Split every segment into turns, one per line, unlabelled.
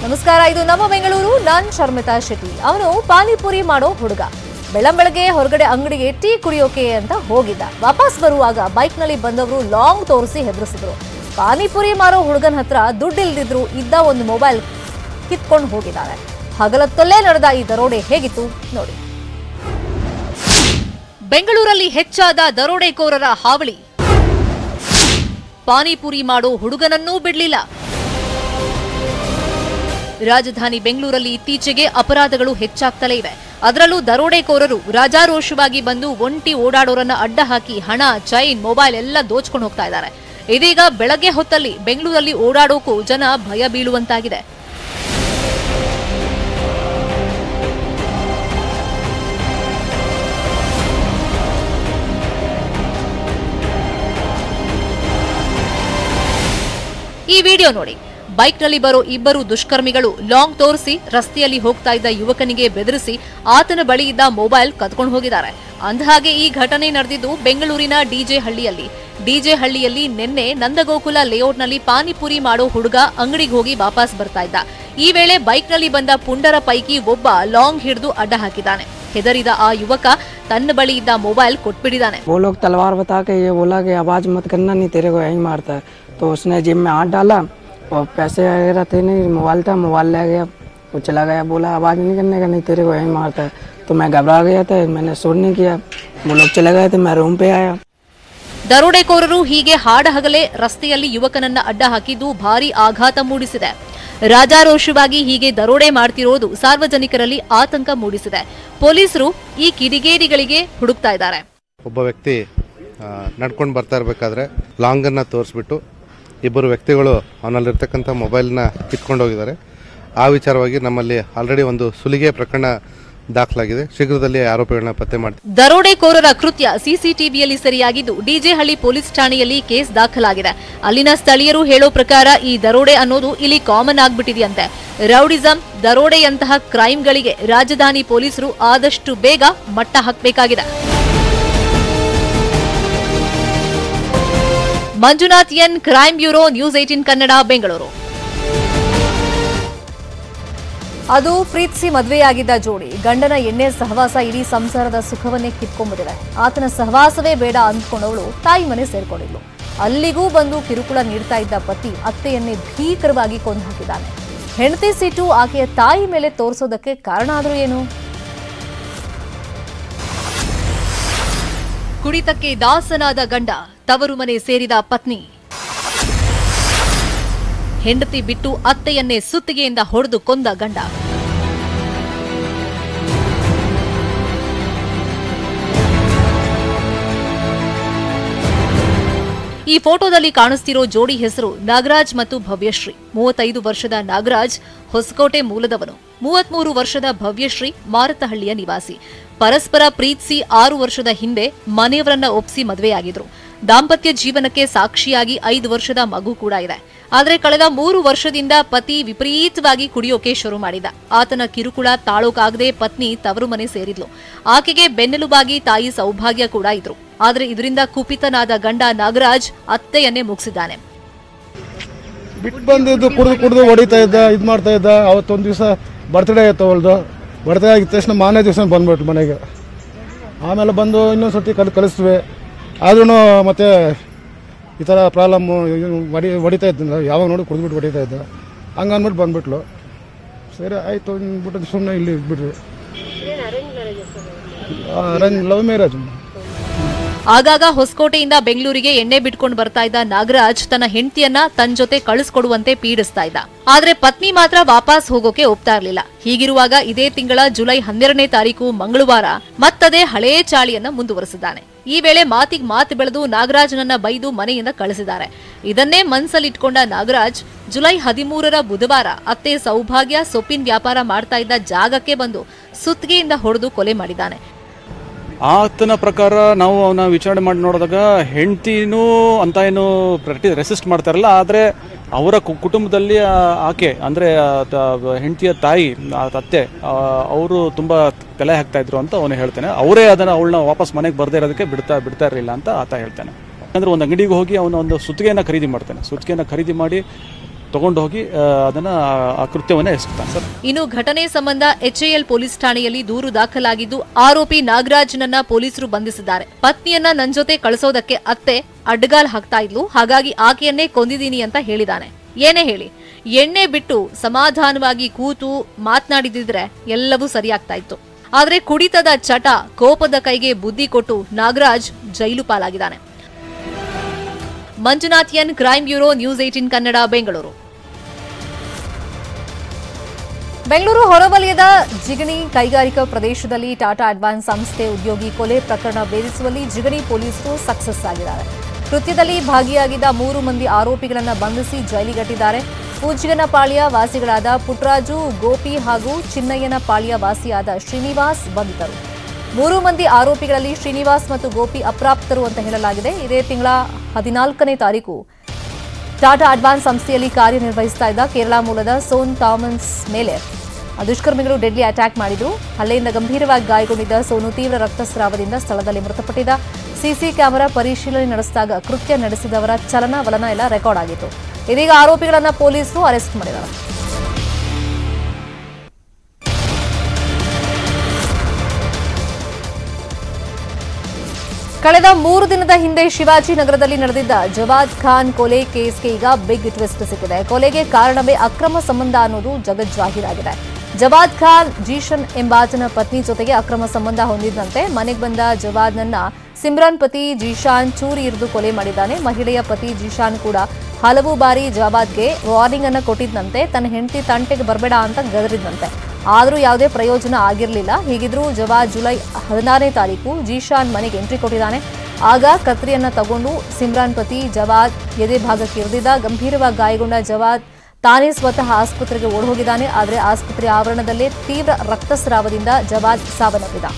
ನಮಸ್ಕಾರ ಇದು ನಮ್ಮ ಬೆಂಗಳೂರು ನಾನ್ ಶರ್ಮಿತಾ ಶೆಟ್ಟಿ ಅವನು ಪಾನಿಪುರಿ ಮಾಡೋ ಹುಡುಗ ಬೆಳಂಬೆಳಗ್ಗೆ ಹೊರಗಡೆ ಅಂಗಡಿಗೆ ಟೀ ಕುಡಿಯೋಕೆ ಅಂತ ಹೋಗಿದ್ದ ವಾಪಸ್ ಬರುವಾಗ ಬೈಕ್ನಲ್ಲಿ ಬಂದವರು ಲಾಂಗ್ ತೋರಿಸಿ ಹೆದರಿಸಿದ್ರು ಪಾನಿಪುರಿ ಮಾರೋ ಹುಡುಗನ ಹತ್ರ ದುಡ್ಡು ಇಲ್ದಿದ್ರು ಇದ್ದ ಒಂದು ಮೊಬೈಲ್ ಕಿತ್ಕೊಂಡು ಹೋಗಿದ್ದಾರೆ ಹಗಲತ್ತಲ್ಲೇ ನಡೆದ ಈ ದರೋಡೆ ಹೇಗಿತ್ತು ನೋಡಿ ಬೆಂಗಳೂರಲ್ಲಿ ಹೆಚ್ಚಾದ ದರೋಡೆಕೋರರ ಹಾವಳಿ ಪಾನಿಪುರಿ ಮಾಡೋ ಹುಡುಗನನ್ನೂ ಬಿಡ್ಲಿಲ್ಲ ರಾಜಧಾನಿ ಬೆಂಗಳೂರಲ್ಲಿ ಇತ್ತೀಚೆಗೆ ಅಪರಾಧಗಳು ಹೆಚ್ಚಾಗ್ತಲೇ ಇವೆ ಅದರಲ್ಲೂ ದರೋಡೆಕೋರರು ರಾಜಾರೋಷವಾಗಿ ಬಂದು ಒಂಟಿ ಓಡಾಡೋರನ್ನ ಅಡ್ಡ ಹಾಕಿ ಹಣ ಚೈನ್ ಮೊಬೈಲ್ ಎಲ್ಲ ದೋಚ್ಕೊಂಡು ಹೋಗ್ತಾ ಇದ್ದಾರೆ ಇದೀಗ ಬೆಳಗ್ಗೆ ಹೊತ್ತಲ್ಲಿ ಬೆಂಗಳೂರಲ್ಲಿ ಓಡಾಡೋಕು ಜನ ಭಯ ಬೀಳುವಂತಾಗಿದೆ ಈ ವಿಡಿಯೋ ನೋಡಿ ಬೈಕ್ನಲ್ಲಿ ಬರೋ ಇಬ್ಬರು ದುಷ್ಕರ್ಮಿಗಳು ಲಾಂಗ್ ತೋರಿಸಿ ರಸ್ತೆಯಲ್ಲಿ ಹೋಗ್ತಾ ಇದ್ದ ಯುವಕನಿಗೆ ಬೆದರಿಸಿ ಆತನ ಬಳಿ ಇದ್ದ ಮೊಬೈಲ್ ಕದ್ಕೊಂಡು ಹೋಗಿದ್ದಾರೆ ಅಂದಹಾಗೆ ಈ ಘಟನೆ ನಡೆದಿದ್ದು ಬೆಂಗಳೂರಿನ ಡಿಜೆ ಹಳ್ಳಿಯಲ್ಲಿ ಡಿಜೆ ಹಳ್ಳಿಯಲ್ಲಿ ನಿನ್ನೆ ನಂದಗೋಕುಲ ಲೇಔಟ್ನಲ್ಲಿ ಪಾನಿಪುರಿ ಮಾಡೋ ಹುಡುಗ ಅಂಗಡಿಗೆ ಹೋಗಿ ವಾಪಸ್ ಬರ್ತಾ ಇದ್ದ ಈ ವೇಳೆ ಬೈಕ್ನಲ್ಲಿ ಬಂದ ಪುಂಡರ ಪೈಕಿ ಒಬ್ಬ ಲಾಂಗ್ ಹಿಡಿದು ಅಡ್ಡ ಹಾಕಿದ್ದಾನೆ ಹೆದರಿದ ಆ ಯುವಕ ತನ್ನ ಬಳಿ ಇದ್ದ ಮೊಬೈಲ್ ಕೊಟ್ಬಿಟ್ಟಿದ್ದಾನೆ
वो लोग तलवार बता के ये बोला कि आवाज मत करना नहीं तेरे को यही मारता है तो उसने जेब में हाथ डाला और पैसे वगैरह थे नहीं मोबाइल था मोबाइल ले गया वो चला गया बोला आवाज नहीं करने का नहीं तेरे को यही मारता है तो मैं घबरा गया था मैंने शोर नहीं किया वो लोग चले गए थे मैं रूम पे आया
ದರೋಡೆಕೋರರು ಹೀಗೆ ಹಾಡಹಗಲೇ ರಸ್ತೆಯಲ್ಲಿ ಯುವಕನನ್ನ ಅಡ್ಡ ಹಾಕಿದ್ದು ಭಾರಿ ಆಘಾತ ಮೂಡಿಸಿದೆ ರಾಜಾರೋಷವಾಗಿ ಹೀಗೆ ದರೋಡೆ ಮಾಡ್ತಿರೋದು ಸಾರ್ವಜನಿಕರಲ್ಲಿ ಆತಂಕ ಮೂಡಿಸಿದೆ ಪೊಲೀಸರು ಈ ಕಿಡಿಗೇಡಿಗಳಿಗೆ ಹುಡುಕ್ತಾ ಇದ್ದಾರೆ
ಒಬ್ಬ ವ್ಯಕ್ತಿ ನಡ್ಕೊಂಡು ಬರ್ತಾ ಇರಬೇಕಾದ್ರೆ ಲಾಂಗನ್ನು ತೋರಿಸ್ಬಿಟ್ಟು ಇಬ್ಬರು ವ್ಯಕ್ತಿಗಳು ಅವನಲ್ಲಿರ್ತಕ್ಕಂಥ ಮೊಬೈಲ್ನ ಕಿತ್ಕೊಂಡು ಹೋಗಿದ್ದಾರೆ ಆ ವಿಚಾರವಾಗಿ ನಮ್ಮಲ್ಲಿ ಆಲ್ರೆಡಿ ಒಂದು ಸುಲಿಗೆ ಪ್ರಕರಣ ದಾಖಲಾಗಿದೆ ಶೀಘ್ರದಲ್ಲಿ ಆರೋಪಿಗಳನ್ನ ಪತ್ತೆ ಮಾಡ್ತೀವಿ
ದರೋಡೆಕೋರರ ಕೃತ್ಯ ಸಿಸಿಟಿವಿಯಲ್ಲಿ ಸೆರೆಯಾಗಿದ್ದು ಡಿಜೆಹಳ್ಳಿ ಪೊಲೀಸ್ ಠಾಣೆಯಲ್ಲಿ ಕೇಸ್ ದಾಖಲಾಗಿದೆ ಅಲ್ಲಿನ ಸ್ಥಳೀಯರು ಹೇಳೋ ಪ್ರಕಾರ ಈ ದರೋಡೆ ಅನ್ನೋದು ಇಲ್ಲಿ ಕಾಮನ್ ಆಗ್ಬಿಟ್ಟಿದೆಯಂತೆ ರೌಡಿಸಂ ದರೋಡೆಯಂತಹ ಕ್ರೈಮ್ಗಳಿಗೆ ರಾಜಧಾನಿ ಪೊಲೀಸರು ಆದಷ್ಟು ಬೇಗ ಮಟ್ಟ ಹಾಕಬೇಕಾಗಿದೆ Manjunath N crime bureau news eighteen Kannada Bengaluru ಅದು ಪ್ರೀತಿಸಿ ಮದುವೆಯಾಗಿದ್ದ ಜೋಡಿ ಗಂಡನ ಎಣ್ಣೆ ಸಹವಾಸ ಇಡೀ ಸಂಸಾರದ ಸುಖವನ್ನೇ ಕಿತ್ಕೊಂಡ್ಬಿಟ್ಟಿದೆ ಆತನ ಸಹವಾಸವೇ ಬೇಡ ಅಂದ್ಕೊಂಡವಳು ತಾಯಿ ಮನೆ ಸೇರ್ಕೊಂಡಿದ್ಲು ಅಲ್ಲಿಗೂ ಬಂದು ಕಿರುಕುಳ ನೀಡ್ತಾ ಇದ್ದ ಪತಿ ಅತ್ತೆಯನ್ನೇ ಭೀಕರವಾಗಿ ಕೊಂದು ಹಾಕಿದ್ದಾನೆ ಹೆಂಡತಿ ಸಿಟ್ಟು ಆಕೆಯ ತಾಯಿ ಮೇಲೆ ತೋರಿಸೋದಕ್ಕೆ ಕಾರಣ ಆದ್ರೂ ಏನು ಕುಡಿತಕ್ಕೆ ದಾಸನಾದ ಗಂಡ ತವರು ಮನೆ ಸೇರಿದ ಪತ್ನಿ ಹೆಂಡತಿ ಬಿಟ್ಟು ಅತ್ತೆಯನ್ನೇ ಸುತ್ತಿಗೆಯಿಂದ ಹೊಡೆದು ಕೊಂದ ಗಂಡ ಈ ಫೋಟೋದಲ್ಲಿ ಕಾಣಿಸ್ತಿರೋ ಜೋಡಿ ಹೆಸರು ನಾಗರಾಜ್ ಮತ್ತು ಭವ್ಯಶ್ರೀ ಮೂವತ್ತೈದು ವರ್ಷದ ನಾಗರಾಜ್ ಹೊಸಕೋಟೆ ಮೂಲದವನು ಮೂವತ್ಮೂರು ವರ್ಷದ ಭವ್ಯಶ್ರೀ ಮಾರತಹಳ್ಳಿಯ ನಿವಾಸಿ ಪರಸ್ಪರ ಪ್ರೀತಿಸಿ ಆರು ವರ್ಷದ ಹಿಂದೆ ಮನೆಯವರನ್ನ ಒಪ್ಸಿ ಮದುವೆಯಾಗಿದ್ರು ದಾಂಪತ್ಯ ಜೀವನಕ್ಕೆ ಸಾಕ್ಷಿಯಾಗಿ ಐದು ವರ್ಷದ ಮಗು ಕೂಡ ಇದೆ ಆದರೆ ಕಳೆದ ಮೂರು ವರ್ಷದಿಂದ ಪತಿ ವಿಪರೀತವಾಗಿ ಕುಡಿಯೋಕೆ ಶುರು ಮಾಡಿದ ಆತನ ಕಿರುಕುಳ ತಾಳೋಕಾಗದೆ ಪತ್ನಿ ತವರು ಮನೆ ಸೇರಿದ್ಲು ಆಕೆಗೆ ಬೆನ್ನೆಲುಬಾಗಿ ತಾಯಿ ಸೌಭಾಗ್ಯ ಕೂಡ ಇದ್ರು ಆದರೆ ಇದರಿಂದ ಕುಪಿತನಾದ ಗಂಡ ನಾಗರಾಜ್ ಅತ್ತೆಯನ್ನೇ ಮುಗಿಸಿದ್ದಾನೆ
ಬಿಟ್ಟು ಬಂದಿದ್ದು ಕುಡಿದು ಕುಡಿದು ಹೊಡಿತಾ ಇದ್ದ ಇದು ಮಾಡ್ತಾ ಇದ್ದ ಅವತ್ತೊಂದು ದಿವಸ ಬರ್ತ್ಡೇ ಆಯ್ತು ಅವಳ್ದು ಬರ್ತ್ಡೇ ಆಗಿದ ತಕ್ಷಣ ಮಾನೇ ದಿವಸ ಬಂದ್ಬಿಟ್ಟು ಮನೆಗೆ ಆಮೇಲೆ ಬಂದು ಇನ್ನೊಂದು ಸರ್ತಿ ಕಲ್ ಕಲಿಸ್ತೀವಿ ಆದ್ರೂ ಮತ್ತೆ ಈ ಥರ ಪ್ರಾಬ್ಲಮ್ಮು ಹೊಡಿ ಹೊಡಿತಾ ಇದ್ದಿಲ್ಲ ಯಾವಾಗ ನೋಡಿ ಕುಡಿದ್ಬಿಟ್ಟು ಹೊಡಿತಾ ಇದ್ದ ಹಂಗೆ ಅಂದ್ಬಿಟ್ಟು ಬಂದ್ಬಿಟ್ಲು ಸರಿ ಆಯಿತು ಅಂದ್ಬಿಟ್ಟು ಸುಮ್ಮನೆ ಇಲ್ಲಿ ಇದ್ಬಿಟ್ರು ಅರೇಂಜ್ ಲವ್ ಮ್ಯಾರೇಜ್
ಆಗಾಗ ಹೊಸಕೋಟೆಯಿಂದ ಬೆಂಗಳೂರಿಗೆ ಎಣ್ಣೆ ಬಿಟ್ಕೊಂಡು ಬರ್ತಾ ಇದ್ದ ನಾಗರಾಜ್ ತನ್ನ ಹೆಂಡತಿಯನ್ನ ತನ್ನ ಜೊತೆ ಕಳಿಸ್ಕೊಡುವಂತೆ ಪೀಡಿಸ್ತಾ ಇದ್ದ ಆದ್ರೆ ಪತ್ನಿ ಮಾತ್ರ ವಾಪಸ್ ಹೋಗೋಕೆ ಒಪ್ತಾ ಇರ್ಲಿಲ್ಲ ಹೀಗಿರುವಾಗ ಇದೇ ತಿಂಗಳ ಜುಲೈ ಹನ್ನೆರಡನೇ ತಾರೀಕು ಮಂಗಳವಾರ ಮತ್ತದೇ ಹಳೇ ಚಾಳಿಯನ್ನ ಮುಂದುವರೆಸಿದ್ದಾನೆ ಈ ವೇಳೆ ಮಾತಿಗೆ ಮಾತು ಬೆಳೆದು ನಾಗರಾಜ್ನನ್ನ ಬೈದು ಮನೆಯಿಂದ ಕಳಿಸಿದ್ದಾರೆ ಇದನ್ನೇ ಮನ್ಸಲ್ಲಿಟ್ಕೊಂಡ ನಾಗರಾಜ್ ಜುಲೈ ಹದಿಮೂರರ ಬುಧವಾರ ಅತ್ತೆ ಸೌಭಾಗ್ಯ ಸೊಪ್ಪಿನ ವ್ಯಾಪಾರ ಮಾಡ್ತಾ ಇದ್ದ ಜಾಗಕ್ಕೆ ಬಂದು ಸುತ್ತಿಗೆಯಿಂದ ಹೊಡೆದು ಕೊಲೆ ಮಾಡಿದ್ದಾನೆ
ಆತನ ಪ್ರಕಾರ ನಾವು ಅವನ ವಿಚಾರಣೆ ಮಾಡಿ ನೋಡಿದಾಗ ಹೆಂಡ್ತಿನೂ ಅಂತ ಏನು ಪ್ರತಿ ರೆಸಿಸ್ಟ್ ಮಾಡ್ತಾರಲ್ಲ ಆದರೆ ಅವರ ಕು- ಕುಟುಂಬದಲ್ಲಿ ಆ, ಆಕೆ ಅಂದರೆ ಹೆಂಡತಿಯ ತಾಯಿ ಆ ಅತ್ತೆ ಅವರು ತುಂಬ ತಲೆ ಹಾಕ್ತಾ ಇದ್ರು ಅಂತ ಅವನು ಹೇಳ್ತಾನೆ ಅವರೇ ಅದನ್ನು ಅವಳನ್ನ ವಾಪಸ್ ಮನೆಗೆ ಬರ್ದೇ ಇರೋದಕ್ಕೆ ಬಿಡ್ತಾ ಬಿಡ್ತಾ ಇರಲಿಲ್ಲ ಅಂತ ಆತ ಹೇಳ್ತಾನೆ ಯಾಕಂದ್ರೆ ಒಂದು ಅಂಗಡಿಗೆ ಹೋಗಿ ಅವನು ಒಂದು ಸುತ್ತಿಗೆಯನ್ನು ಖರೀದಿ ಮಾಡ್ತಾನೆ ಸುತ್ತಿಗೆಯನ್ನು ಖರೀದಿ ಮಾಡಿ ತಗೊಂಡು ಹೋಗಿ ಆ, ಅದನ್ನ ಆ ಕೃತ್ಯವನ್ನೇ ಎಸಗ್ತಾನೆ ಸರ್
ಇನ್ನು ಘಟನೆ ಸಂಬಂಧ ಎಚ್ಎಎಲ್ ಪೊಲೀಸ್ ಠಾಣೆಯಲ್ಲಿ ದೂರು ದಾಖಲಾಗಿದ್ದು ಆರೋಪಿ ನಾಗರಾಜ್ನನ್ನ ಪೊಲೀಸರು ಬಂಧಿಸಿದ್ದಾರೆ ಪತ್ನಿಯನ್ನ ನನ್ ಜೊತೆ ಕಳಿಸೋದಕ್ಕೆ ಅತ್ತೆ ಅಡ್ಡಗಾಲ್ ಹಾಕ್ತಾ ಇದ್ಲು ಹಾಗಾಗಿ ಆಕೆಯನ್ನೇ ಕೊಂದಿದ್ದೀನಿ ಅಂತ ಹೇಳಿದಾನೆ ಏನೇ ಹೇಳಿ ಎಣ್ಣೆ ಬಿಟ್ಟು ಸಮಾಧಾನವಾಗಿ ಕೂತು ಮಾತನಾಡಿದಿದ್ರೆ ಎಲ್ಲವೂ ಸರಿಯಾಗ್ತಾ ಇತ್ತು ಆದ್ರೆ ಕುಡಿತದ ಚಟ ಕೋಪದ ಕೈಗೆ ಬುದ್ಧಿ ಕೊಟ್ಟು ನಾಗರಾಜ್ ಜೈಲು ಪಾಲಾಗಿದ್ದಾನೆ Manjunath N crime bureau news eighteen Kannada Bengaluru Bengaluru ಹೊರವಲಯದ ಜಿಗಣಿ ಕೈಗಾರಿಕಾ ಪ್ರದೇಶದಲ್ಲಿ ಟಾಟಾ ಅಡ್ವಾನ್ಸ್ ಸಂಸ್ಥೆ ಉದ್ಯೋಗಿ ಕೊಲೆ ಪ್ರಕರಣ ಭೇದಿಸುವಲ್ಲಿ ಜಿಗಣಿ ಪೊಲೀಸರು ಸಕ್ಸಸ್ ಆಗಿದ್ದಾರೆ ಕೃತ್ಯದಲ್ಲಿ ಭಾಗಿಯಾಗಿದ್ದ ಮೂರು ಮಂದಿ ಆರೋಪಿಗಳನ್ನು ಬಂಧಿಸಿ ಜೈಲಿಗಟ್ಟಿದ್ದಾರೆ ಪೂಜ್ಯನಪಾಳ್ಯ ವಾಸಿಗಳಾದ ಪುಟ್ರಾಜು ಗೋಪಿ ಹಾಗೂ ಚಿನ್ನಯ್ಯನ ಪಾಳ್ಯ ವಾಸಿಯಾದ ಶ್ರೀನಿವಾಸ್ ಬಂಧಿತರು ಮೂರು ಮಂದಿ ಆರೋಪಿಗಳಲ್ಲಿ ಶ್ರೀನಿವಾಸ್ ಮತ್ತು ಗೋಪಿ ಅಪ್ರಾಪ್ತರು ಅಂತ ಹೇಳಲಾಗಿದೆ ಇದೇ ತಿಂಗಳ ಹದಿನಾಲ್ಕನೇ ತಾರೀಕು ಟಾಟಾ ಅಡ್ವಾನ್ಸ್ ಸಂಸ್ಥೆಯಲ್ಲಿ ಕಾರ್ಯನಿರ್ವಹಿಸ್ತಾ ಇದ್ದ ಕೇರಳ ಮೂಲದ ಸೋನ್ ಥಾಮನ್ಸ್ ಮೇಲೆ ದುಷ್ಕರ್ಮಿಗಳು ಡೆಡ್ಲಿ ಅಟ್ಯಾಕ್ ಮಾಡಿದ್ರು ಹಲ್ಲೆಯಿಂದ ಗಂಭೀರವಾಗಿ ಗಾಯಗೊಂಡಿದ್ದ ಸೋನು ತೀವ್ರ ರಕ್ತಸ್ರಾವದಿಂದ ಸ್ಥಳದಲ್ಲಿ ಮೃತಪಟ್ಟಿದ್ದ ಸಿಸಿ ಕ್ಯಾಮೆರಾ ಪರಿಶೀಲನೆ ನಡೆಸಿದಾಗ ಕೃತ್ಯ ನಡೆಸಿದವರ ಚಲನವಲನ ಎಲ್ಲ ರೆಕಾರ್ಡ್ ಆಗಿತ್ತು ಇದೀಗ ಆರೋಪಿಗಳನ್ನ ಪೊಲೀಸರು ಅರೆಸ್ಟ್ ಮಾಡಿದ್ದಾರೆ ಕಳೆದ ಮೂರು ದಿನದ ಹಿಂದೆ ಶಿವಾಜಿನಗರದಲ್ಲಿ ನಡೆದಿದ್ದ ಜವಾದ್ ಖಾನ್ ಕೊಲೆ ಕೇಸ್ಗೆ ಈಗ ಬಿಗ್ ಟ್ವಿಸ್ಟ್ ಸಿಕ್ಕಿದೆ ಕೊಲೆಗೆ ಕಾರಣವೇ ಅಕ್ರಮ ಸಂಬಂಧ ಅನ್ನೋದು ಜಗಜ್ಜಾಹೀರಾಗಿದೆ ಜವಾದ್ ಖಾನ್ ಜೀಶನ್ ಎಂಬಾತನ ಪತ್ನಿ ಜೊತೆಗೆ ಅಕ್ರಮ ಸಂಬಂಧ ಹೊಂದಿದ್ದಂತೆ ಮನೆಗೆ ಬಂದ ಜವಾದ್ನನ್ನ ಸಿಮ್ರಾನ್ ಪತಿ ಜೀಶಾನ್ ಚೂರಿ ಇರಿದು ಕೊಲೆ ಮಾಡಿದ್ದಾನೆ ಮಹಿಳೆಯ ಪತಿ ಜೀಶಾನ್ ಕೂಡ ಹಲವು ಬಾರಿ ಜವಾದ್ಗೆ ವಾರ್ನಿಂಗ್ ಅನ್ನ ಕೊಟ್ಟಿದ್ದಂತೆ ತನ್ನ ಹೆಂಡತಿ ತಂಟೆಗೆ ಬರಬೇಡ ಅಂತ ಗದರಿದ್ದಂತೆ ಆದರೂ ಯಾವುದೇ ಪ್ರಯೋಜನ ಆಗಿರಲಿಲ್ಲ ಹೀಗಿದ್ರೂ ಜವಾದ್ ಜುಲೈ ಹದಿನಾರನೇ ತಾರೀಕು ಜೀಶಾನ್ ಮನೆಗೆ ಎಂಟ್ರಿ ಕೊಟ್ಟಿದ್ದಾನೆ ಆಗ ಕತ್ರಿಯನ್ನ ತಗೊಂಡು ಸಿಮ್ರಾನ್ ಪತಿ ಜವಾದ್ ಎದೆ ಭಾಗಕ್ಕೆ ಇರಿದಿದ್ದ ಗಂಭೀರವಾಗಿ ಗಾಯಗೊಂಡ ಜವಾದ್ ತಾನೇ ಸ್ವತಃ ಆಸ್ಪತ್ರೆಗೆ ಓಡೋಗಿದ್ದಾನೆ ಆದರೆ ಆಸ್ಪತ್ರೆ ಆವರಣದಲ್ಲೇ ತೀವ್ರ ರಕ್ತಸ್ರಾವದಿಂದ ಜವಾದ್ ಸಾವನ್ನಪ್ಪಿದ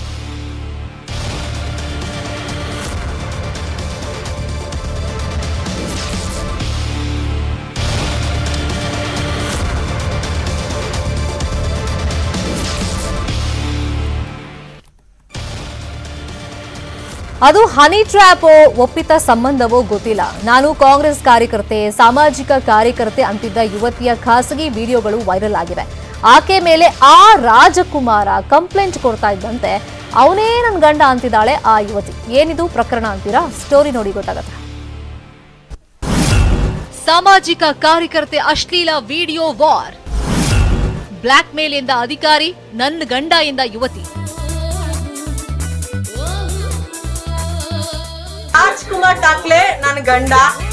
ಅದು ಹನಿ ಟ್ರ್ಯಾಪೋ ಒಪ್ಪಿತ ಸಂಬಂಧವೋ ಗೊತ್ತಿಲ್ಲ ನಾನು ಕಾಂಗ್ರೆಸ್ ಕಾರ್ಯಕರ್ತೆ ಸಾಮಾಜಿಕ ಕಾರ್ಯಕರ್ತೆ ಅಂತಿದ್ದ ಯುವತಿಯ ಖಾಸಗಿ ವಿಡಿಯೋಗಳು ವೈರಲ್ ಆಗಿವೆ ಆಕೆ ಮೇಲೆ ಆ ರಾಜಕುಮಾರ ಕಂಪ್ಲೇಂಟ್ ಕೊಡ್ತಾ ಇದ್ದಂತೆ ಅವನೇ ನನ್ನ ಗಂಡ ಅಂತಿದ್ದಾಳೆ ಆ ಯುವತಿ ಏನಿದು ಪ್ರಕರಣ ಅಂತೀರಾ ಸ್ಟೋರಿ ನೋಡಿ ಗೊತ್ತಾಗತ್ತೆ ಸಾಮಾಜಿಕ ಕಾರ್ಯಕರ್ತೆ ಅಶ್ಲೀಲ ವಿಡಿಯೋ ವಾರ್ ಬ್ಲಾಕ್ ಮೇಲ್ ಎಂದ ಅಧಿಕಾರಿ ನನ್ನ ಗಂಡ ಎಂದ ಯುವತಿ
ರಾಜ್ಕುಮಾರ್ ಟಾಕ್ಲೆ ನನ್ನ ಗಂಡ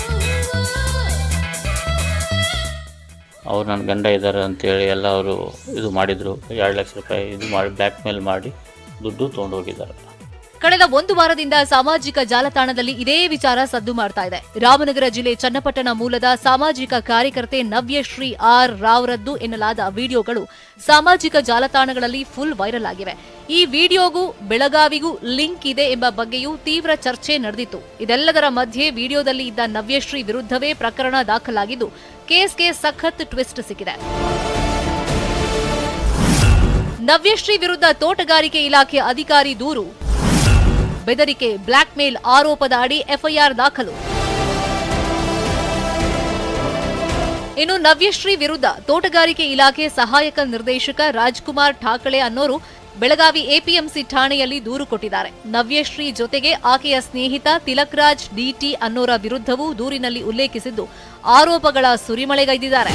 ಅವ್ರು ನನ್ನ ಗಂಡ ಇದ್ದಾರೆ ಅಂತೇಳಿ ಎಲ್ಲ ಅವರು ಇದು ಮಾಡಿದರು ಎರಡು ಲಕ್ಷ ರೂಪಾಯಿ ಇದು ಮಾಡಿ ಬ್ಲ್ಯಾಕ್ ಮೇಲ್ ಮಾಡಿ ದುಡ್ಡು ತೊಗೊಂಡೋಗಿದ್ದಾರೆ
ಕಳೆದ ಒಂದು ವಾರದಿಂದ ಸಾಮಾಜಿಕ ಜಾಲತಾಣದಲ್ಲಿ ಇದೇ ವಿಚಾರ ಸದ್ದು ಮಾಡ್ತಾ ಇದೆ ರಾಮನಗರ ಜಿಲ್ಲೆ ಚನ್ನಪಟ್ಟಣ ಮೂಲದ ಸಾಮಾಜಿಕ ಕಾರ್ಯಕರ್ತೆ ನವ್ಯಶ್ರೀ ಆರ್ ರಾವ್ರದ್ದು ಎನ್ನಲಾದ ವಿಡಿಯೋಗಳು ಸಾಮಾಜಿಕ ಜಾಲತಾಣಗಳಲ್ಲಿ ಫುಲ್ ವೈರಲ್ ಆಗಿವೆ ಈ ವಿಡಿಯೋಗೂ ಬೆಳಗಾವಿಗೂ ಲಿಂಕ್ ಇದೆ ಎಂಬ ಬಗ್ಗೆಯೂ ತೀವ್ರ ಚರ್ಚೆ ನಡೆದಿತ್ತು ಇದೆಲ್ಲದರ ಮಧ್ಯೆ ವಿಡಿಯೋದಲ್ಲಿ ಇದ್ದ ನವ್ಯಶ್ರೀ ವಿರುದ್ಧವೇ ಪ್ರಕರಣ ದಾಖಲಾಗಿದ್ದು ಕೇಸ್ಗೆ ಸಖತ್ ಟ್ವಿಸ್ಟ್ ಸಿಕ್ಕಿದೆ ನವ್ಯಶ್ರೀ ವಿರುದ್ಧ ತೋಟಗಾರಿಕೆ ಇಲಾಖೆ ಅಧಿಕಾರಿ ದೂರು ಬೆದರಿಕೆ ಬ್ಲಾಕ್ ಮೇಲ್ ಆರೋಪದ ಅಡಿ ಎಫ್ಐಆರ್ ದಾಖಲು ಇನ್ನು ನವ್ಯಶ್ರೀ ವಿರುದ್ಧ ತೋಟಗಾರಿಕೆ ಇಲಾಖೆ ಸಹಾಯಕ ನಿರ್ದೇಶಕ ರಾಜ್ಕುಮಾರ್ ಠಾಕಳೆ ಅನ್ನೋರು ಬೆಳಗಾವಿ ಎಪಿಎಂಸಿ ಠಾಣೆಯಲ್ಲಿ ದೂರು ಕೊಟ್ಟಿದ್ದಾರೆ ನವ್ಯಶ್ರೀ ಜೊತೆಗೆ ಆಕೆಯ ಸ್ನೇಹಿತ ತಿಲಕ್ ರಾಜ್ ಡಿಟಿ ಅನ್ನೋರ ವಿರುದ್ಧವೂ ದೂರಿನಲ್ಲಿ ಉಲ್ಲೇಖಿಸಿದ್ದು ಆರೋಪಗಳ ಸುರಿಮಳೆಗೈದಿದ್ದಾರೆ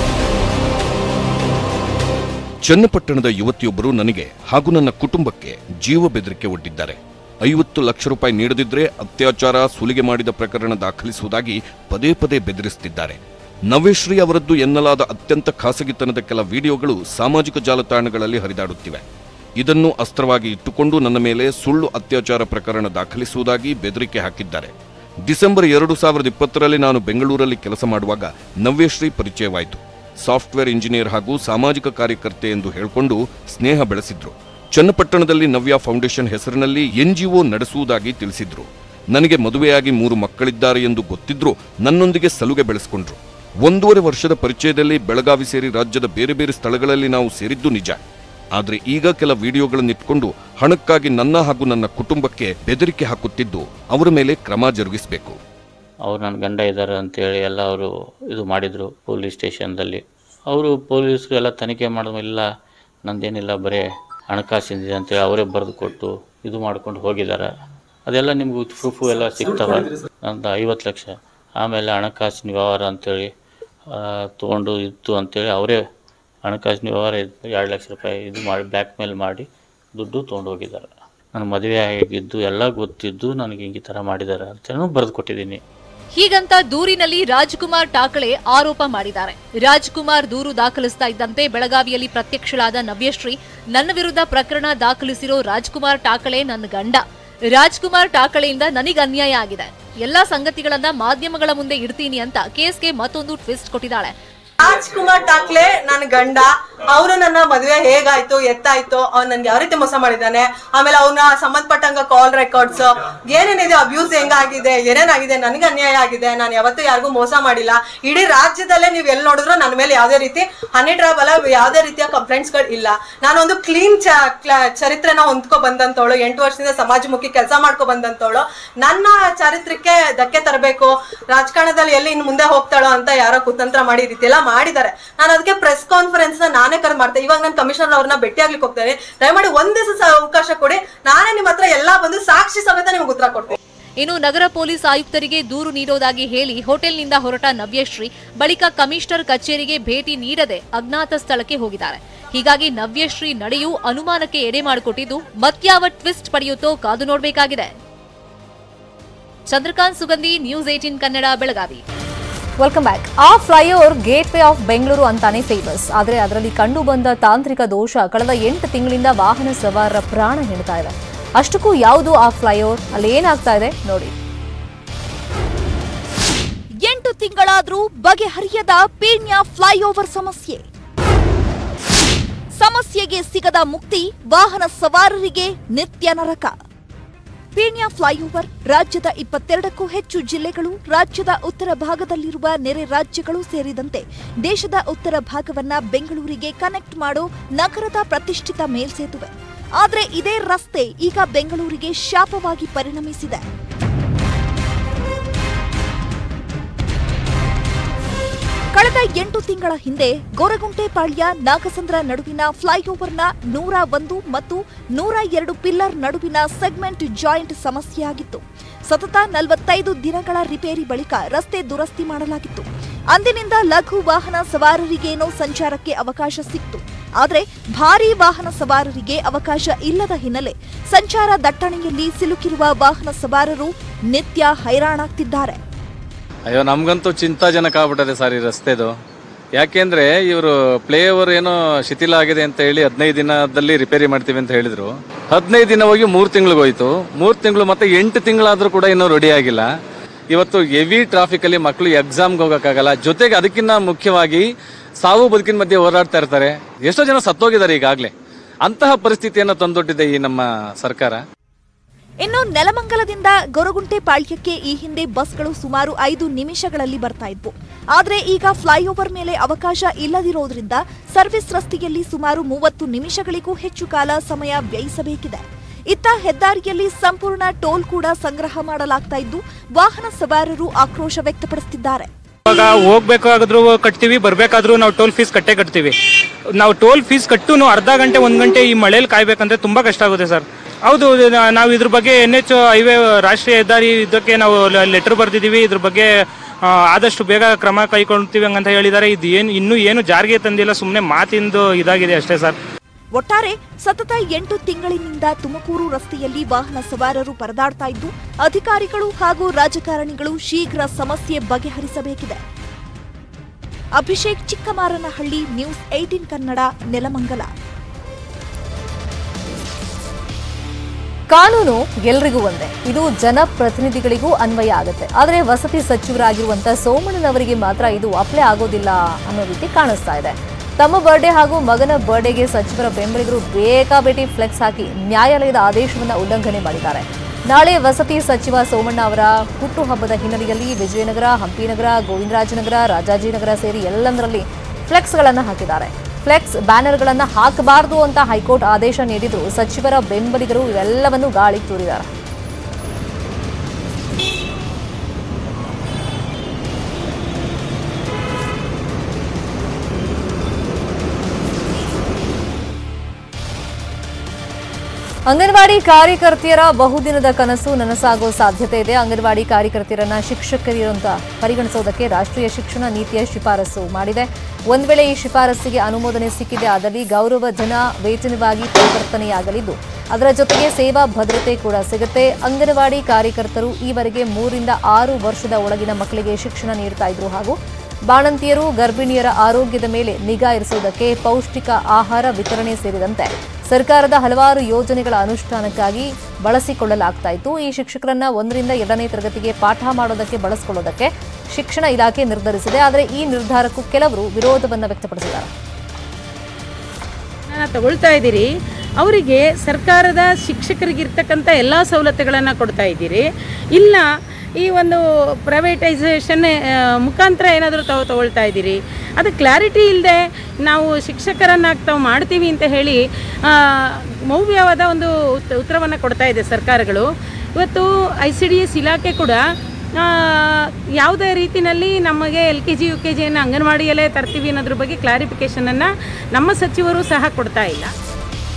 ಚನ್ನಪಟ್ಟಣದ ಯುವತಿಯೊಬ್ಬರು ನನಗೆ ಹಾಗೂ ನನ್ನ ಕುಟುಂಬಕ್ಕೆ ಜೀವ ಬೆದರಿಕೆ ಒಡ್ಡಿದ್ದಾರೆ ಐವತ್ತು ಲಕ್ಷ ರೂಪಾಯಿ ನೀಡದಿದ್ರೆ ಅತ್ಯಾಚಾರ ಸುಲಿಗೆ ಮಾಡಿದ ಪ್ರಕರಣ ದಾಖಲಿಸುವುದಾಗಿ ಪದೇ ಪದೇ ಬೆದರಿಸುತ್ತಿದ್ದಾರೆ ನವೇಶ್ರೀ ಅವರದ್ದು ಎನ್ನಲಾದ ಅತ್ಯಂತ ಖಾಸಗಿತನದ ಕೆಲ ವಿಡಿಯೋಗಳು ಸಾಮಾಜಿಕ ಜಾಲತಾಣಗಳಲ್ಲಿ ಹರಿದಾಡುತ್ತಿವೆ ಇದನ್ನು ಅಸ್ತ್ರವಾಗಿ ಇಟ್ಟುಕೊಂಡು ನನ್ನ ಮೇಲೆ ಸುಳ್ಳು ಅತ್ಯಾಚಾರ ಪ್ರಕರಣ ದಾಖಲಿಸುವುದಾಗಿ ಬೆದರಿಕೆ ಹಾಕಿದ್ದಾರೆ ಡಿಸೆಂಬರ್ ಎರಡು ಸಾವಿರದ ಇಪ್ಪತ್ತರಲ್ಲಿ ನಾನು ಬೆಂಗಳೂರಲ್ಲಿ ಕೆಲಸ ಮಾಡುವಾಗ ನವ್ಯಶ್ರೀ ಪರಿಚಯವಾಯಿತು ಸಾಫ್ಟ್ವೇರ್ ಇಂಜಿನಿಯರ್ ಹಾಗೂ ಸಾಮಾಜಿಕ ಕಾರ್ಯಕರ್ತೆ ಎಂದು ಹೇಳಿಕೊಂಡು ಸ್ನೇಹ ಬೆಳೆಸಿದ್ರು ಚನ್ನಪಟ್ಟಣದಲ್ಲಿ ನವ್ಯ ಫೌಂಡೇಶನ್ ಹೆಸರಿನಲ್ಲಿ ಎನ್ಜಿಒ ನಡೆಸುವುದಾಗಿ ತಿಳಿಸಿದ್ರು ನನಗೆ ಮದುವೆಯಾಗಿ ಮೂರು ಮಕ್ಕಳಿದ್ದಾರೆ ಎಂದು ಗೊತ್ತಿದ್ರೂ ನನ್ನೊಂದಿಗೆ ಸಲುಗೆ ಬೆಳೆಸಿಕೊಂಡ್ರು ಒಂದೂವರೆ ವರ್ಷದ ಪರಿಚಯದಲ್ಲಿ ಬೆಳಗಾವಿ ಸೇರಿ ರಾಜ್ಯದ ಬೇರೆ ಬೇರೆ ಸ್ಥಳಗಳಲ್ಲಿ ನಾವು ಸೇರಿದ್ದು ನಿಜ ಆದ್ರೆ ಈಗ ಕೆಲ ವಿಡಿಯೋಗಳನ್ನಿಟ್ಕೊಂಡು ಹಣಕ್ಕಾಗಿ ನನ್ನ ಹಾಗೂ ನನ್ನ ಕುಟುಂಬಕ್ಕೆ ಬೆದರಿಕೆ ಹಾಕುತ್ತಿದ್ದು ಅವರ ಮೇಲೆ ಕ್ರಮ ಜರುಗಿಸಬೇಕು
ಅವ್ರು ನನ್ನ ಗಂಡ ಇದ್ದಾರೆ ಅಂತೇಳಿ ಎಲ್ಲ ಅವರು ಇದು ಮಾಡಿದರು ಪೊಲೀಸ್ ಸ್ಟೇಷನ್ದಲ್ಲಿ ಅವರು ಪೊಲೀಸರು ಎಲ್ಲ ತನಿಖೆ ಮಾಡಿದ್ಮೇಲೆ ಇಲ್ಲ ನಂದೇನಿಲ್ಲ ಬರೀ ಹಣಕಾಸಿಂದಿದೆ ಅಂತೇಳಿ ಅವರೇ ಬರೆದು ಕೊಟ್ಟು ಇದು ಮಾಡ್ಕೊಂಡು ಹೋಗಿದ್ದಾರೆ ಅದೆಲ್ಲ ನಿಮ್ಗೆ ಪ್ರೂಫು ಎಲ್ಲ ಸಿಗ್ತವೆ ಅಂತ ಐವತ್ತು ಲಕ್ಷ ಆಮೇಲೆ ಹಣಕಾಸಿನ ವ್ಯವಹಾರ ಅಂತೇಳಿ ತೊಗೊಂಡು ಇತ್ತು ಅಂತೇಳಿ ಅವರೇ ಹಣಕಾಸಿನ ವ್ಯವಹಾರ ಇತ್ತು ಎರಡು ಲಕ್ಷ ರೂಪಾಯಿ ಇದು ಮಾಡಿ ಬ್ಲ್ಯಾಕ್ ಮೇಲ್ ಮಾಡಿ ದುಡ್ಡು ತೊಗೊಂಡು ಹೋಗಿದ್ದಾರೆ ನಾನು ಮದುವೆ ಆಗಿದ್ದು ಎಲ್ಲ ಗೊತ್ತಿದ್ದು ನನಗೆ ಹಿಂಗೆ ಈ ಥರ ಮಾಡಿದ್ದಾರೆ ಅಂತೇಳಿ ಬರೆದು ಕೊಟ್ಟಿದ್ದೀನಿ
ಹೀಗಂತ ದೂರಿನಲ್ಲಿ ರಾಜ್ಕುಮಾರ್ ಟಾಕಳೆ ಆರೋಪ ಮಾಡಿದ್ದಾರೆ ರಾಜ್ಕುಮಾರ್ ದೂರು ದಾಖಲಿಸ್ತಾ ಇದ್ದಂತೆ ಬೆಳಗಾವಿಯಲ್ಲಿ ಪ್ರತ್ಯಕ್ಷಳಾದ ನವ್ಯಶ್ರೀ ನನ್ನ ವಿರುದ್ಧ ಪ್ರಕರಣ ದಾಖಲಿಸಿರೋ ರಾಜ್ಕುಮಾರ್ ಟಾಕಳೆ ನನ್ನ ಗಂಡ ರಾಜ್ಕುಮಾರ್ ಟಾಕಳೆಯಿಂದ ನನಗೆ ಅನ್ಯಾಯ ಆಗಿದೆ ಎಲ್ಲಾ ಸಂಗತಿಗಳನ್ನ ಮಾಧ್ಯಮಗಳ ಮುಂದೆ ಇಡ್ತೀನಿ ಅಂತ ಕೇಸ್ಗೆ ಮತ್ತೊಂದು ಟ್ವಿಸ್ಟ್ ಕೊಟ್ಟಿದ್ದಾಳೆ
ರಾಜ್ಕುಮಾರ್ ಟಾಕ್ಲೆ ನನ್ನ ಗಂಡ ಅವರು ನನ್ನ ಮದುವೆ ಹೇಗಾಯ್ತು ಎತ್ತಾಯ್ತು ಅವ್ನು ನನ್ಗೆ ಯಾವ ರೀತಿ ಮೋಸ ಮಾಡಿದ್ದಾನೆ ಆಮೇಲೆ ಅವನ ಸಂಬಂಧಪಟ್ಟಂಗ ಕಾಲ್ ರೆಕಾರ್ಡ್ಸ್ ಏನೇನಿದೆ ಅಬ್ಯೂಸ್ ಹೆಂಗಾಗಿದೆ ಏನೇನಾಗಿದೆ ನನಗೆ ಅನ್ಯಾಯ ಆಗಿದೆ ನಾನು ಯಾವತ್ತೂ ಯಾರಿಗೂ ಮೋಸ ಮಾಡಿಲ್ಲ ಇಡೀ ರಾಜ್ಯದಲ್ಲೇ ನೀವು ಎಲ್ಲಿ ನೋಡಿದ್ರು ನನ್ನ ಮೇಲೆ ಯಾವುದೇ ರೀತಿ ಹನಿ ಟ್ರಾಪ್ ಅಲ್ಲ ಯಾವುದೇ ರೀತಿಯ ಕಂಪ್ಲೇಂಟ್ಸ್ ಗಳು ಇಲ್ಲ ನಾನೊಂದು ಕ್ಲೀನ್ ಚರಿತ್ರೆನ ಹೊಂದ್ಕೊ ಬಂದಂತವಳು ಎಂಟು ವರ್ಷದಿಂದ ಸಮಾಜಮುಖಿ ಕೆಲಸ ಮಾಡ್ಕೊ ಬಂದಂತವಳು ನನ್ನ ಚಾರಿತ್ರಕ್ಕೆ ಧಕ್ಕೆ ತರಬೇಕು ರಾಜಕಾರಣದಲ್ಲಿ ಎಲ್ಲಿ ಇನ್ನು ಮುಂದೆ ಹೋಗ್ತಾಳೋ ಅಂತ ಯಾರೋ ಕುತಂತ್ರ ಮಾಡಿ ಈ ರೀತಿ ಎಲ್ಲ ಮಾಡಿದ್ದಾರೆ ನಾನು ಅದಕ್ಕೆ ಪ್ರೆಸ್ ಕಾನ್ಫರೆನ್ಸ್ ನ ನಾನೇ ಕರೆದು ಮಾಡ್ತೇನೆ ಇವಾಗ ನಾನು ಕಮಿಷನರ್ ಅವ್ರನ್ನ ಭೇಟಿ ಆಗ್ಲಿಕ್ಕೆ ಹೋಗ್ತೇನೆ ದಯಮಾಡಿ ಒಂದ್ ದಿವಸ ಅವಕಾಶ ಕೊಡಿ ನಾನೇ ನಿಮ್ಮ ಹತ್ರ ಎಲ್ಲಾ ಬಂದು ಸಾಕ್ಷಿ ಸಮೇತ ನಿಮ್ಗೆ ಉತ್ತರ ಕೊಡ್ತೀನಿ
ಇನ್ನು ನಗರ ಪೊಲೀಸ್ ಆಯುಕ್ತರಿಗೆ ದೂರು ನೀಡೋದಾಗಿ ಹೇಳಿ ಹೋಟೆಲ್ನಿಂದ ಹೊರಟ ನವ್ಯಶ್ರೀ ಬಳಿಕ ಕಮಿಷನರ್ ಕಚೇರಿಗೆ ಭೇಟಿ ನೀಡದೆ ಅಜ್ಞಾತ ಸ್ಥಳಕ್ಕೆ ಹೋಗಿದ್ದಾರೆ ಹೀಗಾಗಿ ನವ್ಯಶ್ರೀ ನಡೆಯೂ ಅನುಮಾನಕ್ಕೆ ಎಡೆ ಮಾಡಿಕೊಟ್ಟಿದ್ದು ಮತ್ಯಾವ ಟ್ವಿಸ್ಟ್ ಪಡೆಯುತ್ತೋ ಕಾದು ನೋಡಬೇಕಾಗಿದೆ Chandrakant Sugandhi news eighteen Kannada Belagavi welcome back ಆ flyover gateway of Bengaluru ಅಂತಾನೆ ಫೇಮಸ್ ಆದರೆ ಅದರಲ್ಲಿ ಕಂಡು ಬಂದ ತಾಂತ್ರಿಕ ದೋಷ ಕಳೆದ ಎಂಟು ತಿಂಗಳಿಂದ ವಾಹನ ಸವಾರರ ಪ್ರಾಣ ಹಿಡ್ತಾ ಇದೆ ಅಷ್ಟಕ್ಕೂ ಯಾವುದು ಆ ಫ್ಲೈಓವರ್ ಅಲ್ಲಿ ಏನಾಗ್ತಾ ಇದೆ ನೋಡಿ
ಎಂಟು ತಿಂಗಳಾದ್ರೂ ಬಗೆಹರಿಯದ ಪೀಣ್ಯ ಫ್ಲೈಓವರ್ ಸಮಸ್ಯೆ ಸಮಸ್ಯೆಗೆ ಸಿಗದ ಮುಕ್ತಿ ವಾಹನ ಸವಾರರಿಗೆ ನಿತ್ಯ ನರಕ ಪೀಣ್ಯ ಫ್ಲೈಓವರ್ ರಾಜ್ಯದ ಇಪ್ಪತ್ತೆರಡಕ್ಕೂ ಹೆಚ್ಚು ಜಿಲ್ಲೆಗಳು ರಾಜ್ಯದ ಉತ್ತರ ಭಾಗದಲ್ಲಿರುವ ನೆರೆ ರಾಜ್ಯಗಳು ಸೇರಿದಂತೆ ದೇಶದ ಉತ್ತರ ಭಾಗವನ್ನ ಬೆಂಗಳೂರಿಗೆ ಕನೆಕ್ಟ್ ಮಾಡೋ ನಗರದ ಪ್ರತಿಷ್ಠಿತ ಮೇಲ್ಸೇತುವೆ ಆದ್ರೆ ಇದೇ ರಸ್ತೆ ಈಗ ಬೆಂಗಳೂರಿಗೆ ಶಾಪವಾಗಿ ಪರಿಣಮಿಸಿದೆ ಕಳೆದ ಎಂಟು ತಿಂಗಳ ಹಿಂದೆ ಗೊರಗುಂಟೆಪಾಳ್ಯ ನಾಗಸಂದ್ರ ನಡುವಿನ ಫ್ಲೈಓವರ್ನ ನೂರ ಒಂದು ಮತ್ತು ನೂರ ಎರಡು ಪಿಲ್ಲರ್ ನಡುವಿನ ಸೆಗ್ಮೆಂಟ್ ಜಾಯಿಂಟ್ ಸಮಸ್ಯೆಯಾಗಿತ್ತು ಸತತ ನಲವತ್ತೈದು ದಿನಗಳ ರಿಪೇರಿ ಬಳಿಕ ರಸ್ತೆ ದುರಸ್ತಿ ಮಾಡಲಾಗಿತ್ತು ಅಂದಿನಿಂದ ಲಘು ವಾಹನ ಸವಾರರಿಗೇನೋ ಸಂಚಾರಕ್ಕೆ ಅವಕಾಶ ಸಿಕ್ತು ಆದರೆ ಭಾರೀ ವಾಹನ ಸವಾರರಿಗೆ ಅವಕಾಶ ಇಲ್ಲದ ಹಿನ್ನೆಲೆ ಸಂಚಾರ ದಟ್ಟಣೆಯಲ್ಲಿ ಸಿಲುಕಿರುವ ವಾಹನ ಸವಾರರು ನಿತ್ಯ ಹೈರಾಣಾಗ್ತಿದ್ದಾರೆ
ಅಯ್ಯೋ ನಮ್ಗಂತೂ ಚಿಂತಾಜನಕ ಆಗ್ಬಿಟ್ಟದೆ ಸರ್ ಈ ರಸ್ತೆದು ಯಾಕೆಂದ್ರೆ ಇವರು ಪ್ಲೇ ಓವರ್ ಏನೋ ಶಿಥಿಲ ಆಗಿದೆ ಅಂತ ಹೇಳಿ ಹದಿನೈದು ದಿನದಲ್ಲಿ ರಿಪೇರಿ ಮಾಡ್ತೀವಿ ಅಂತ ಹೇಳಿದ್ರು ಹದಿನೈದು ದಿನ ಹೋಗಿ ಮೂರು ತಿಂಗಳಿಗೆ ಹೋಯ್ತು ಮೂರು ತಿಂಗಳು ಮತ್ತೆ ಎಂಟು ತಿಂಗಳಾದ್ರೂ ಕೂಡ ಇನ್ನೂ ರೆಡಿ ಆಗಿಲ್ಲ ಇವತ್ತು ಹೆವಿ ಟ್ರಾಫಿಕ್ ಅಲ್ಲಿ ಮಕ್ಕಳು ಎಕ್ಸಾಮ್ಗೆ ಹೋಗಕ್ಕಾಗಲ್ಲ ಜೊತೆಗೆ ಅದಕ್ಕಿಂತ ಮುಖ್ಯವಾಗಿ ಸಾವು ಬದುಕಿನ ಮಧ್ಯೆ ಹೋರಾಡ್ತಾ ಇರ್ತಾರೆ ಎಷ್ಟೋ ಜನ ಸತ್ತೋಗಿದ್ದಾರೆ ಈಗಾಗಲೇ ಅಂತಹ ಪರಿಸ್ಥಿತಿಯನ್ನು ತಂದೊಡ್ಡಿದೆ ಈ ನಮ್ಮ ಸರ್ಕಾರ
ಇನ್ನು ನೆಲಮಂಗಲದಿಂದ ಗೊರಗುಂಟೆ ಪಾಳ್ಯಕ್ಕೆ ಈ ಹಿಂದೆ ಬಸ್ಗಳು ಸುಮಾರು ಐದು ನಿಮಿಷಗಳಲ್ಲಿ ಬರ್ತಾ ಇದ್ವು ಆದ್ರೆ ಈಗ ಫ್ಲೈಓವರ್ ಮೇಲೆ ಅವಕಾಶ ಇಲ್ಲದಿರೋದ್ರಿಂದ ಸರ್ವಿಸ್ ರಸ್ತೆಯಲ್ಲಿ ಸುಮಾರು ಮೂವತ್ತು ನಿಮಿಷಗಳಿಗೂ ಹೆಚ್ಚು ಕಾಲ ಸಮಯ ವ್ಯಯಿಸಬೇಕಿದೆ ಇತ್ತ ಹೆದ್ದಾರಿಯಲ್ಲಿ ಸಂಪೂರ್ಣ ಟೋಲ್ ಕೂಡ ಸಂಗ್ರಹ ಮಾಡಲಾಗ್ತಾ ಇದ್ದು ವಾಹನ ಸವಾರರು ಆಕ್ರೋಶ ವ್ಯಕ್ತಪಡಿಸುತ್ತಿದ್ದಾರೆ
ಇವಾಗ ಹೋಗ್ಬೇಕಾದ್ರೂ ಕಟ್ತೀವಿ ಬರ್ಬೇಕಾದ್ರೂ ನಾವು ಟೋಲ್ ಫೀಸ್ ಕಟ್ಟೇ ಕಟ್ತೀವಿ ನಾವು ಟೋಲ್ ಫೀಸ್ ಕಟ್ಟು ಅರ್ಧ ಗಂಟೆ ಒಂದ್ ಗಂಟೆ ಈ ಮಳೇಲಿ ಕಾಯ್ಬೇಕಂದ್ರೆ ತುಂಬಾ ಕಷ್ಟ ಆಗುತ್ತೆ ಸರ್ ಹೌದು ನಾ- ನಾವು ಇದ್ರ ಬಗ್ಗೆ ಎನ್ ಎಚ್ ಹೈವೇ ರಾಷ್ಟ್ರೀಯ ಹೆದ್ದಾರಿ ಇದಕ್ಕೆ ನಾವು ಲೆಟರ್ ಬರ್ದಿದ್ದೀವಿ ಇದ್ರ ಬಗ್ಗೆ ಆ, ಆದಷ್ಟು ಬೇಗ ಕ್ರಮ ಕೈಗೊಳ್ತೀವಿ ಹಂಗಂತ ಹೇಳಿದ್ದಾರೆ ಇದು ಏನು ಇನ್ನೂ ಏನು ಜಾರಿಗೆ ತಂದಿಲ್ಲ ಸುಮ್ಮನೆ ಮಾತಿಂದು ಇದಾಗಿದೆ ಅಷ್ಟೇ ಸರ್
ಒಟ್ಟಾರೆ ಸತತ ಎಂಟು ತಿಂಗಳಿನಿಂದ ತುಮಕೂರು ರಸ್ತೆಯಲ್ಲಿ ವಾಹನ ಸವಾರರು ಪರದಾಡ್ತಾ ಇದ್ದು ಅಧಿಕಾರಿಗಳು ಹಾಗೂ ರಾಜಕಾರಣಿಗಳು ಶೀಘ್ರ ಸಮಸ್ಯೆ ಬಗೆಹರಿಸಬೇಕಿದೆ ಅಭಿಷೇಕ್ ಚಿಕ್ಕಮಾರನಹಳ್ಳಿ ನ್ಯೂಸ್ ಏಟೀನ್ ಕನ್ನಡ ನೆಲಮಂಗಲ
ಕಾನೂನು ಎಲ್ರಿಗೂ ಒಂದೇ ಇದು ಜನಪ್ರತಿನಿಧಿಗಳಿಗೂ ಅನ್ವಯ ಆಗುತ್ತೆ ಆದರೆ ವಸತಿ ಸಚಿವರಾಗಿರುವಂತ ಸೋಮಣ್ಣನವರಿಗೆ ಮಾತ್ರ ಇದು ಅಪ್ಲೈ ಆಗೋದಿಲ್ಲ ಅನ್ನೋ ರೀತಿ ಕಾಣಿಸ್ತಾ ಇದೆ ತಮ್ಮ ಬರ್ಡೇ ಹಾಗೂ ಮಗನ ಬರ್ಡೇಗೆ ಸಚಿವರ ಬೆಂಬಲಿಗರು ಬೇಕಾಬೇಟಿ ಫ್ಲೆಕ್ಸ್ ಹಾಕಿ ನ್ಯಾಯಾಲಯದ ಆದೇಶವನ್ನ ಉಲ್ಲಂಘನೆ ಮಾಡಿದ್ದಾರೆ ನಾಳೆ ವಸತಿ ಸಚಿವ ಸೋಮಣ್ಣ ಅವರ ಹುಟ್ಟುಹಬ್ಬದ ಹಿನ್ನೆಲೆಯಲ್ಲಿ ವಿಜಯನಗರ ಹಂಪಿನಗರ ಗೋವಿಂದರಾಜನಗರ ರಾಜಾಜಿನಗರ ಸೇರಿ ಎಲ್ಲಂದರಲ್ಲಿ ಫ್ಲೆಕ್ಸ್ಗಳನ್ನು ಹಾಕಿದ್ದಾರೆ ಫ್ಲೆಕ್ಸ್ ಬ್ಯಾನರ್ಗಳನ್ನ ಹಾಕಬಾರದು ಅಂತ ಹೈಕೋರ್ಟ್ ಆದೇಶ ನೀಡಿದ್ರು ಸಚಿವರ ಬೆಂಬಲಿಗರು ಇವೆಲ್ಲವನ್ನು ಗಾಳಿಗೆ ತೂರಿದ್ದಾರೆ ಅಂಗನವಾಡಿ ಕಾರ್ಯಕರ್ತೆಯರ ಬಹುದಿನದ ಕನಸು ನನಸಾಗೋ ಸಾಧ್ಯತೆ ಇದೆ ಅಂಗನವಾಡಿ ಕಾರ್ಯಕರ್ತೆಯರನ್ನ ಶಿಕ್ಷಕರು ಅಂತ ಪರಿಗಣಿಸುವುದಕ್ಕೆ ರಾಷ್ಟ್ರೀಯ ಶಿಕ್ಷಣ ನೀತಿಯ ಶಿಫಾರಸು ಮಾಡಿದೆ ಒಂದ್ ವೇಳೆ ಈ ಶಿಫಾರಸ್ಸಿಗೆ ಅನುಮೋದನೆ ಸಿಕ್ಕಿದೆ ಆದಲ್ಲಿ ಗೌರವ ಧನ ವೇತನವಾಗಿ ಪರಿವರ್ತನೆಯಾಗಲಿದ್ದು ಅದರ ಜೊತೆಗೆ ಸೇವಾ ಭದ್ರತೆ ಕೂಡ ಸಿಗುತ್ತೆ ಅಂಗನವಾಡಿ ಕಾರ್ಯಕರ್ತರು ಈವರೆಗೆ ಮೂರಿಂದ ಆರು ವರ್ಷದ ಒಳಗಿನ ಮಕ್ಕಳಿಗೆ ಶಿಕ್ಷಣ ನೀಡ್ತಾ ಇದ್ರು ಹಾಗೂ ಬಾಣಂತಿಯರು ಗರ್ಭಿಣಿಯರ ಆರೋಗ್ಯದ ಮೇಲೆ ನಿಗಾ ಇರಿಸುವುದಕ್ಕೆ ಪೌಷ್ಟಿಕ ಆಹಾರ ವಿತರಣೆ ಸೇರಿದಂತೆ ಸರ್ಕಾರದ ಹಲವಾರು ಯೋಜನೆಗಳ ಅನುಷ್ಠಾನಕ್ಕಾಗಿ ಬಳಸಿಕೊಳ್ಳಲಾಗ್ತಾ ಇತ್ತು ಈ ಶಿಕ್ಷಕರನ್ನ ಒಂದರಿಂದ ಎರಡನೇ ತರಗತಿಗೆ ಪಾಠ ಮಾಡೋದಕ್ಕೆ ಬಳಸಿಕೊಳ್ಳೋದಕ್ಕೆ ಶಿಕ್ಷಣ ಇಲಾಖೆ ನಿರ್ಧರಿಸಿದೆ ಆದರೆ ಈ ನಿರ್ಧಾರಕ್ಕೂ ಕೆಲವರು ವಿರೋಧವನ್ನು ವ್ಯಕ್ತಪಡಿಸಿದ್ದಾರೆ
ಶಿಕ್ಷಣ ತಗೊಳ್ತಾ ಇದ್ದೀರಿ ಅವರಿಗೆ ಸರ್ಕಾರದ ಶಿಕ್ಷಕರಿಗಿರ್ತಕ್ಕಂಥ ಎಲ್ಲ ಸವಲತ್ತುಗಳನ್ನು ಕೊಡ್ತಾ ಇದ್ದೀರಿ ಇಲ್ಲ ಈ ಒಂದು ಪ್ರೈವೇಟೈಸೇಷನ್ ಮುಖಾಂತರ ಏನಾದರೂ ತಾವು ತಗೊಳ್ತಾ ಇದ್ದೀರಿ ಅದು ಕ್ಲಾರಿಟಿ ಇಲ್ಲದೆ ನಾವು ಶಿಕ್ಷಕರನ್ನ ತಾವು ಮಾಡ್ತೀವಿ ಅಂತ ಹೇಳಿ ಆ, ಮೌಲ್ಯವಾದ ಒಂದು ಉತ್- ಉತ್ತರವನ್ನು ಕೊಡ್ತಾ ಇದೆ ಸರ್ಕಾರಗಳು ಇವತ್ತು ಐ ಸಿ ಡಿ ಎಸ್ ಇಲಾಖೆ ಕೂಡ ಆ, ಯಾವುದೇ ರೀತಿನಲ್ಲಿ ನಮಗೆ L K G U K ಜಿಯನ್ನು ಅಂಗನವಾಡಿಯಲ್ಲೇ ತರ್ತೀವಿ ಅನ್ನೋದ್ರ ಬಗ್ಗೆ ಕ್ಲಾರಿಫಿಕೇಷನನ್ನು ನಮ್ಮ ಸಚಿವರು ಸಹ ಕೊಡ್ತಾ ಇಲ್ಲ